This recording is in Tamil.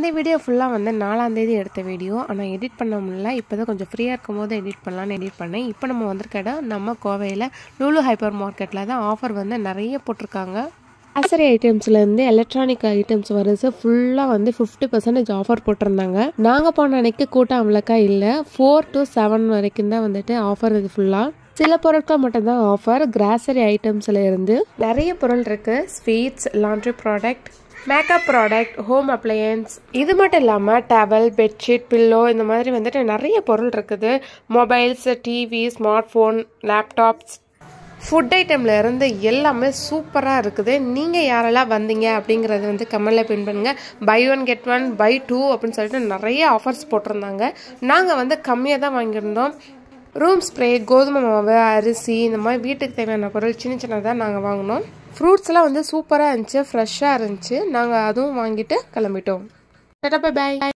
வீடியோ ஃபுல்லாக வந்து நாலாந்தேதி எடுத்த வீடியோ ஆனால் எடிட் பண்ண முடியல இப்போ தான் கொஞ்சம் ஃப்ரீயாக இருக்கும் போது எடிட் பண்ணலான்னு எடிட் பண்ணேன் இப்போ நம்ம வந்திருக்க இடம் நம்ம கோவையில் லூலு ஹைப்பர் மார்க்கெட்டில் தான் ஆஃபர் வந்து நிறைய போட்டிருக்காங்க ஆசரி ஐட்டம்ஸ்லேருந்து எலக்ட்ரானிக் ஐட்டம்ஸ் வருது ஃபுல்லாக வந்து ஃபிஃப்டி பர்சன்டேஜ் ஆஃபர் போட்டிருந்தாங்க நாங்கள் போன அன்னைக்கு கூட்டம் அவ்வளோக்கா இல்லை ஃபோர் டு செவன் வரைக்கும் தான் வந்துட்டு ஆஃபர் இது ஃபுல்லாக சில பொருட்கள் மட்டும்தான் ஆஃபர் கிராசரி ஐட்டம்ஸில் இருந்து நிறைய பொருள் இருக்குது sweets laundry product makeup product home appliances இது மட்டும் இல்லாமல் டவல் பெட்ஷீட் பில்லோ இந்த மாதிரி வந்துட்டு நிறைய பொருள் இருக்குது mobiles TV smart phone laptops food ஐட்டம்ல இருந்து எல்லாமே சூப்பராக இருக்குது நீங்கள் யாரெல்லாம் வந்தீங்க அப்படிங்கிறது வந்து கமெண்டில் பின் பண்ணுங்க buy one get one buy two அப்படின்னு சொல்லிட்டு நிறைய ஆஃபர்ஸ் போட்டிருந்தாங்க நாங்கள் வந்து கம்மியாக தான் வாங்கியிருந்தோம் ரூம் ஸ்ப்ரே கோதுமை மாவு அரிசி இந்த மாதிரி வீட்டுக்கு தேவையான பொருள் சின்ன சின்னதாக நாங்கள் வாங்கினோம் ஃப்ரூட்ஸ்லாம் வந்து சூப்பராக இருந்துச்சு ஃப்ரெஷ்ஷாக இருந்துச்சு நாங்கள் அதுவும் வாங்கிட்டு கிளம்பிட்டோம் பாய்